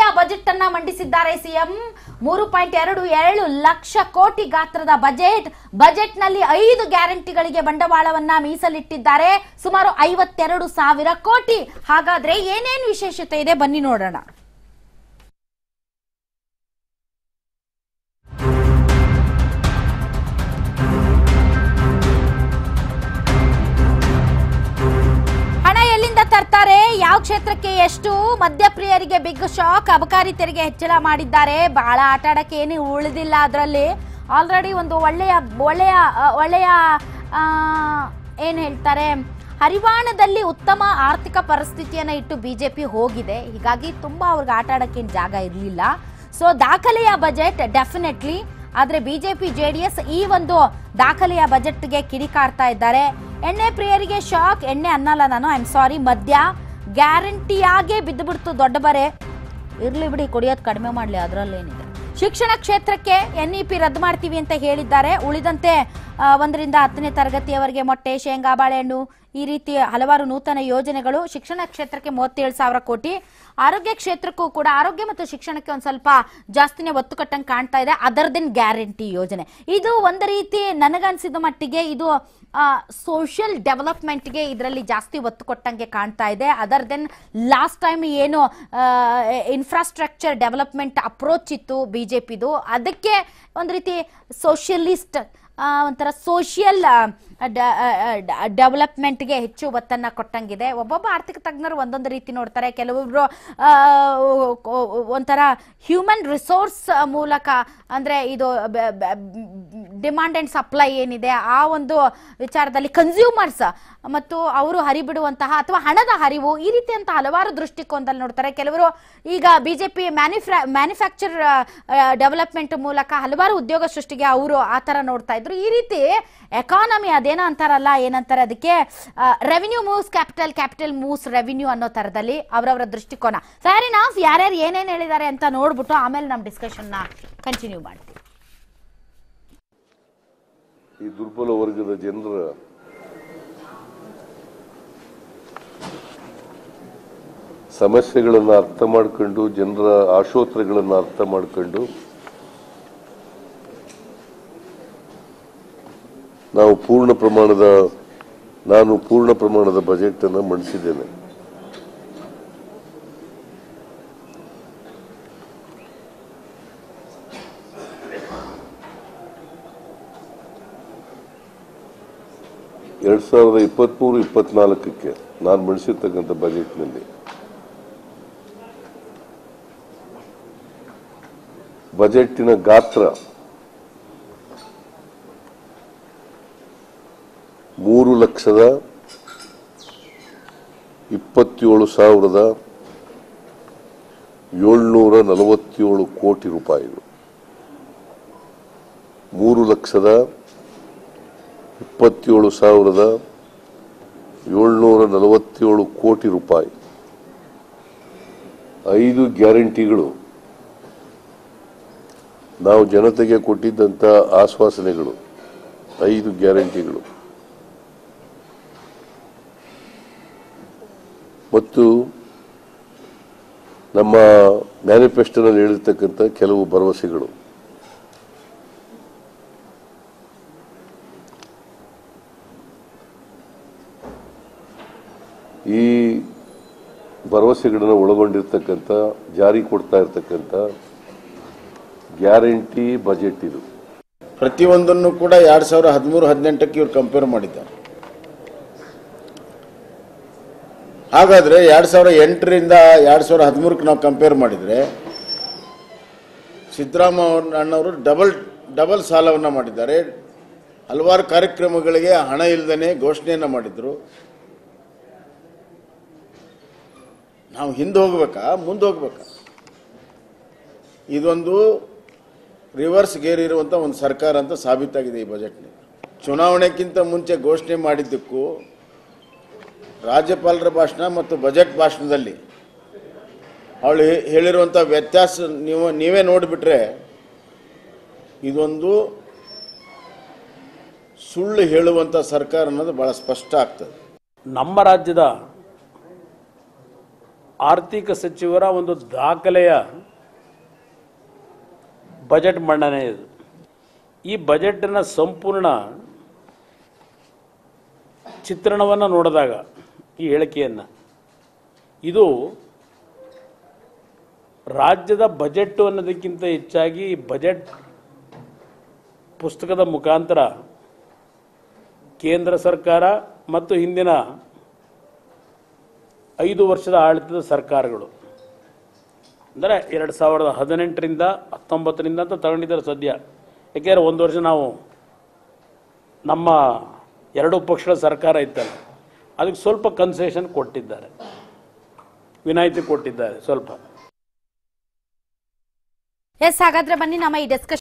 budget ಅನ್ನ ಮಂಡಿಸಿದ್ದಾರೆ CM ಮೂರು ಪಾಯಿಂಟ್ ಎರಡು ಏಳು ಲಕ್ಷ ಕೋಟಿ ಗಾತ್ರದ ಬಜೆಟ್ ಬಜೆಟ್ ನಲ್ಲಿ ಐದು ಗ್ಯಾರಂಟಿಗಳಿಗೆ ಬಂಡವಾಳವನ್ನ ಮೀಸಲಿಟ್ಟಿದ್ದಾರೆ ಸುಮಾರು ಐವತ್ತೆರಡು ಸಾವಿರ ಕೋಟಿ ಹಾಗಾದ್ರೆ ಏನೇನು ವಿಶೇಷತೆ ಇದೆ ಬನ್ನಿ ನೋಡೋಣ ಹಣ ಎಲ್ಲಿಂದ ತರ್ತಾರೆ ಯಾವ ಕ್ಷೇತ್ರಕ್ಕೆ ಎಷ್ಟು ಮದ್ಯಪ್ರಿಯರಿಗೆ ಬಿಗ್ ಶಾಕ್ ಅಬಕಾರಿ ತೆರಿಗೆ ಹೆಚ್ಚಳ ಮಾಡಿದ್ದಾರೆ ಬಹಳ ಆಟ ಆಡಕ್ಕೆ ಏನು ಉಳಿದಿಲ್ಲ ಅದರಲ್ಲಿ ಆಲ್ರೆಡಿ ಒಂದು ಒಳ್ಳೆಯ ಒಳ್ಳೆಯ ಆ, ಒಳ್ಳೆಯ ಆ, ಏನ್ ಹೇಳ್ತಾರೆ ಹರಿವಾಣದಲ್ಲಿ ಉತ್ತಮ ಆರ್ಥಿಕ ಪರಿಸ್ಥಿತಿಯನ್ನ ಇಟ್ಟು ಬಿಜೆಪಿ ಹೋಗಿದೆ ಹೀಗಾಗಿ ತುಂಬಾ ಅವ್ರಿಗೆ ಆಟ ಆಡಕ್ಕೆ ಏನ್ ಜಾಗ ಇರಲಿಲ್ಲ ಸೊ ದಾಖಲೆಯ ಬಜೆಟ್ ಡೆಫಿನೆಟ್ಲಿ ಆದ್ರೆ ಬಿಜೆಪಿ ಜೆಡಿಎಸ್ ಈ ಒಂದು ದಾಖಲೆಯ ಬಜೆಟ್ಗೆ ಕಿಡಿಕಾಡ್ತಾ ಇದ್ದಾರೆ ಎಣ್ಣೆ ಪ್ರಿಯರಿಗೆ ಶಾಕ್ ಎಣ್ಣೆ ಅನ್ನಲ್ಲ ನಾನು ಐ ಆಮ್ ಸಾರಿ ಮದ್ಯ ಗ್ಯಾರಂಟಿಯಾಗೇ ಬಿದ್ದುಬಿಡ್ತು ದೊಡ್ಡ ಬರೆ ಇರ್ಲಿ ಬಿಡಿ ಕುಡಿಯೋದು ಕಡಿಮೆ ಮಾಡಲಿ ಅದರಲ್ಲೇನಿದೆ ಶಿಕ್ಷಣ ಕ್ಷೇತ್ರಕ್ಕೆ ಎನ್ ಇ ಪಿ ರದ್ದು ಮಾಡ್ತೀವಿ ಅಂತ ಹೇಳಿದ್ದಾರೆ ಉಳಿದಂತೆ ಆ, ಒಂದರಿಂದ ಹತ್ತನೇ ತರಗತಿಯವರೆಗೆ ಮೊಟ್ಟೆ ಶೇಂಗಾ ಬಾಳೆಹಣ್ಣು ಈ ರೀತಿ ಹಲವಾರು ನೂತನ ಯೋಜನೆಗಳು ಶಿಕ್ಷಣ ಕ್ಷೇತ್ರಕ್ಕೆ ಮೂವತ್ತೇಳು ಸಾವಿರ ಕೋಟಿ ಆರೋಗ್ಯ ಕ್ಷೇತ್ರಕ್ಕೂ ಕೂಡ ಆರೋಗ್ಯ ಮತ್ತು ಶಿಕ್ಷಣಕ್ಕೆ ಒಂದು ಸ್ವಲ್ಪ ಜಾಸ್ತಿನೇ ಒತ್ತು ಕಟ್ಟಂಗೆ ಕಾಣ್ತಾ ಇದೆ ಅದರ್ ದೆನ್ ಗ್ಯಾರಂಟಿ ಯೋಜನೆ ಇದು ಒಂದು ರೀತಿ ನನಗನ್ಸಿದ ಮಟ್ಟಿಗೆ ಇದು ಸೋಷಿಯಲ್ ಡೆವಲಪ್ಮೆಂಟ್ಗೆ ಇದರಲ್ಲಿ ಜಾಸ್ತಿ ಒತ್ತು ಕೊಟ್ಟಂಗೆ ಕಾಣ್ತಾ ಇದೆ ಅದರ್ ದೆನ್ ಲಾಸ್ಟ್ ಟೈಮ್ ಏನು ಇನ್ಫ್ರಾಸ್ಟ್ರಕ್ಚರ್ ಡೆವಲಪ್ಮೆಂಟ್ ಅಪ್ರೋಚ್ ಇತ್ತು ಬಿ ಜೆ ಪಿದು ಅದಕ್ಕೆ ಒಂದು ರೀತಿ ಸೋಷಿಯಲಿಸ್ಟ್ ಒಂಥರ ಸೋಷಿಯಲ್ ಡೆವಲಪ್ಮೆಂಟ್ಗೆ ಹೆಚ್ಚು ಒತ್ತನ್ನು ಕೊಟ್ಟಂಗಿದೆ ಒಬ್ಬೊಬ್ಬ ಆರ್ಥಿಕ ತಜ್ಞರು ಒಂದೊಂದು ರೀತಿ ನೋಡ್ತಾರೆ ಕೆಲವೊಬ್ರು ಆ, ಒಂಥರ ಹ್ಯೂಮನ್ ರಿಸೋರ್ಸ್ ಮೂಲಕ ಅಂದರೆ ಇದು ಡಿಮಾಂಡ್ ಆ್ಯಂಡ್ ಸಪ್ಲೈ ಏನಿದೆ ಆ ಒಂದು ವಿಚಾರದಲ್ಲಿ ಕನ್ಸ್ಯೂಮರ್ಸ್ ಮತ್ತು ಅವರು ಹರಿಬಿಡುವಂತಹ ಅಥವಾ ಹಣದ ಹರಿವು ಈ ರೀತಿಯಂತ ಹಲವಾರು ದೃಷ್ಟಿಕೋನದಲ್ಲಿ ನೋಡ್ತಾರೆ ಕೆಲವರು ಈಗ ಬಿಜೆಪಿ ಮ್ಯಾನುಫ್ಯಾ ಮ್ಯಾನುಫ್ಯಾಕ್ಚರ್ ಡೆವಲಪ್ಮೆಂಟ್ ಮೂಲಕ ಹಲವಾರು ಉದ್ಯೋಗ ಸೃಷ್ಟಿಗೆ ಅವರು ಆ ಥರ ನೋಡ್ತಾ ಇದ್ರು ಈ ರೀತಿ ಎಕಾನಮಿ ಅದೇನೋ ಅಂತಾರಲ್ಲ ಏನಂತಾರೆ ಅದಕ್ಕೆ revenue moves capital capital moves revenue ಅನ್ನೋ ಥರದಲ್ಲಿ ಅವರವರ ದೃಷ್ಟಿಕೋನ ಫ್ಯಾರ್ ಇನ್ ಆಫ್ ಯಾರ್ಯಾರು ಏನೇನು ಹೇಳಿದ್ದಾರೆ ಅಂತ ನೋಡ್ಬಿಟ್ಟು ಆಮೇಲೆ ನಮ್ಮ ಡಿಸ್ಕಷನ್ನ ಕಂಟಿನ್ಯೂ ಮಾಡ್ತೀವಿ ಈ ದುರ್ಬಲ ವರ್ಗದ ಜನರ ಸಮಸ್ಯೆಗಳನ್ನು ಅರ್ಥ ಮಾಡ್ಕೊಂಡು ಜನರ ಆಶೋತ್ತರಗಳನ್ನು ಅರ್ಥ ಮಾಡ್ಕೊಂಡು ನಾವು ಪೂರ್ಣ ಪ್ರಮಾಣದ ನಾನು ಪೂರ್ಣ ಪ್ರಮಾಣದ ಬಜೆಟ್ ಅನ್ನು ಮಂಡಿಸಿದ್ದೇನೆ ಎರಡ್ ಸಾವಿರದ ಇಪ್ಪತ್ಮೂರು ಇಪ್ಪತ್ನಾಲ್ಕಕ್ಕೆ ನಾನು ಮಂಡಿಸಿರ್ತಕ್ಕಂಥ ಬಜೆಟ್ನಲ್ಲಿ ಬಜೆಟ್ಟಿನ ಗಾತ್ರ ಮೂರು ಲಕ್ಷದ ಇಪ್ಪತ್ತೇಳು ಸಾವಿರದ ಏಳ್ನೂರ ನಲವತ್ತೇಳು ಕೋಟಿ ರೂಪಾಯಿಗಳು ಮೂರು ಲಕ್ಷದ ಇಪ್ಪತ್ತೇಳು ಸಾವಿರದ ಏಳ್ನೂರ ನಲವತ್ತೇಳು ಕೋಟಿ ರೂಪಾಯಿ ಐದು ಗ್ಯಾರಂಟಿಗಳು ನಾವು ಜನತೆಗೆ ಕೊಟ್ಟಿದ್ದಂಥ ಆಶ್ವಾಸನೆಗಳು ಐದು ಗ್ಯಾರಂಟಿಗಳು ಮತ್ತು ನಮ್ಮ ಮ್ಯಾನಿಫೆಸ್ಟೋನಲ್ಲಿ ಹೇಳಿರ್ತಕ್ಕಂಥ ಕೆಲವು ಭರವಸೆಗಳು ಈ ಭರವಸೆಗಳನ್ನು ಒಳಗೊಂಡಿರ್ತಕ್ಕಂಥ ಜಾರಿ ಕೊಡ್ತಾ ಇರ್ತಕ್ಕಂಥ ಗ್ಯಾರಂಟಿ ಬಜೆಟ್ ಇದು ಪ್ರತಿಯೊಂದನ್ನು ಕೂಡ ಎರಡು ಸಾವಿರ ಹದಿಮೂರು ಹದಿನೆಂಟಕ್ಕೆ ಇವ್ರು ಕಂಪೇರ್ ಮಾಡಿದ್ದಾರೆ ಹಾಗಾದರೆ ಎರಡು ಸಾವಿರ ಎಂಟರಿಂದ ಎರಡು ಸಾವಿರ ಹದಿಮೂರಕ್ಕೆ ನಾವು ಕಂಪೇರ್ ಮಾಡಿದರೆ ಸಿದ್ದರಾಮ ಅಣ್ಣವರು ಡಬಲ್ ಡಬಲ್ ಸಾಲವನ್ನು ಮಾಡಿದ್ದಾರೆ ಹಲವಾರು ಕಾರ್ಯಕ್ರಮಗಳಿಗೆ ಹಣ ಇಲ್ಲದೇ ಘೋಷಣೆಯನ್ನು ಮಾಡಿದರು ನಾವು ಹಿಂದೆ ಹೋಗ್ಬೇಕಾ ಮುಂದೆ ಹೋಗ್ಬೇಕಾ ಇದೊಂದು ರಿವರ್ಸ್ ಗೇರ್ ಇರುವಂಥ ಒಂದು ಸರ್ಕಾರ ಅಂತ ಸಾಬೀತಾಗಿದೆ ಈ ಬಜೆಟ್ನಲ್ಲಿ ಚುನಾವಣೆಗಿಂತ ಮುಂಚೆ ಘೋಷಣೆ ಮಾಡಿದ್ದಕ್ಕೂ ರಾಜ್ಯಪಾಲರ ಭಾಷಣ ಮತ್ತು ಬಜೆಟ್ ಭಾಷಣದಲ್ಲಿ ಅವಳು ಹೇ- ಹೇಳಿರುವಂಥ ವ್ಯತ್ಯಾಸ ನೀವು ನೀವೇ ನೋಡಿಬಿಟ್ರೆ ಇದೊಂದು ಸುಳ್ಳು ಹೇಳುವಂಥ ಸರ್ಕಾರ ಅನ್ನೋದು ಭಾಳ ಸ್ಪಷ್ಟ ಆಗ್ತದೆ ನಮ್ಮ ರಾಜ್ಯದ ಆರ್ಥಿಕ ಸಚಿವರ ಒಂದು ದಾಖಲೆಯ ಬಜೆಟ್ ಮಂಡನೆ ಇದು ಈ ಬಜೆಟಿನ ಸಂಪೂರ್ಣ ಚಿತ್ರಣವನ್ನು ನೋಡಿದಾಗ ಈ ಹೇಳಿಕೆಯನ್ನು ಇದು ರಾಜ್ಯದ ಬಜೆಟ್ ಅನ್ನೋದಕ್ಕಿಂತ ಹೆಚ್ಚಾಗಿ ಈ ಬಜೆಟ್ ಪುಸ್ತಕದ ಮುಖಾಂತರ ಕೇಂದ್ರ ಸರ್ಕಾರ ಮತ್ತು ಹಿಂದಿನ ಐದು ವರ್ಷದ ಆಡಳಿತದ ಸರ್ಕಾರಗಳು ಅಂದರೆ ಎರಡು ಸಾವಿರದ ಹದಿನೆಂಟರಿಂದ ಹತ್ತೊಂಬತ್ತರಿಂದ ಅಂತ ತಗೊಂಡಿದ್ದಾರೆ ಸದ್ಯ ಯಾಕೆಂದರೆ ಒಂದು ವರ್ಷ ನಾವು ನಮ್ಮ ಎರಡು ಪಕ್ಷದ ಸರ್ಕಾರ ಇತ್ತಲ್ಲ ಅದಕ್ಕೆ ಸ್ವಲ್ಪ ಕನ್ಸೆಷನ್ ಕೊಟ್ಟಿದ್ದಾರೆ ವಿನಾಯಿತಿ ಕೊಟ್ಟಿದ್ದಾರೆ ಸ್ವಲ್ಪ ಎಸ್ ಹಾಗಾದ್ರೆ ಬನ್ನಿ ನಮ್ಮ ಈ ಡಿಸ್ಕಷನ್